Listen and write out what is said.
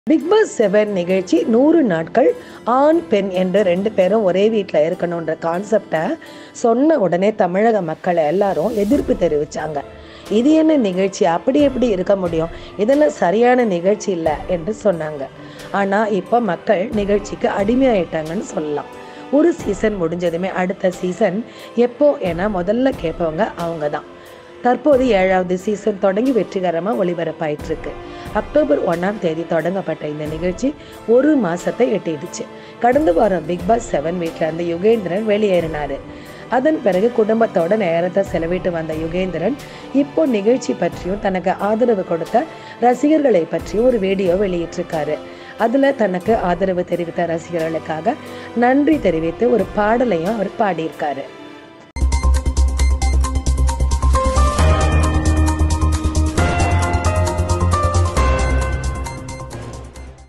big pass seven நிகழ்ச்சி நூறு நாட்கள் ஆண் பெண் என்று ரெண்டு பேரும் ஒரே வீட்டில் இருக்கணுன்ற கான்செப்டை சொன்ன உடனே தமிழக மக்கள் எல்லாரும் எதிர்ப்பு தெரிவித்தாங்க இது என்ன நிகழ்ச்சி அப்படி எப்படி இருக்க முடியும் இதெல்லாம் சரியான நிகழ்ச்சி இல்லை என்று சொன்னாங்க ஆனால் இப்போ மக்கள் நிகழ்ச்சிக்கு அடிமையாயிட்டாங்கன்னு சொல்லலாம் ஒரு சீசன் முடிஞ்சதுமே அடுத்த சீசன் எப்போ என முதல்ல கேட்பவங்க அவங்க தான் தற்போது ஏழாவது சீசன் தொடங்கி வெற்றிகரமாக ஒளிபரப்பாயிட்டு இருக்கு அக்டோபர் ஒன்றாம் தேதி தொடங்கப்பட்ட இந்த நிகழ்ச்சி ஒரு மாசத்தை எட்டிடுச்சு கடந்த வாரம் பிக் பாஸ் செவன் வீட்டில் இருந்த யுகேந்திரன் வெளியேறினாரு அதன் பிறகு குடும்பத்தோட நேரத்தை செலவிட்டு வந்த யுகேந்திரன் இப்போ நிகழ்ச்சி பற்றியும் தனக்கு ஆதரவு கொடுத்த ரசிகர்களை பற்றியும் ஒரு வீடியோ வெளியிட்டிருக்காரு அதில் தனக்கு ஆதரவு தெரிவித்த ரசிகர்களுக்காக நன்றி தெரிவித்து ஒரு பாடலையும் அவர் பாடியிருக்காரு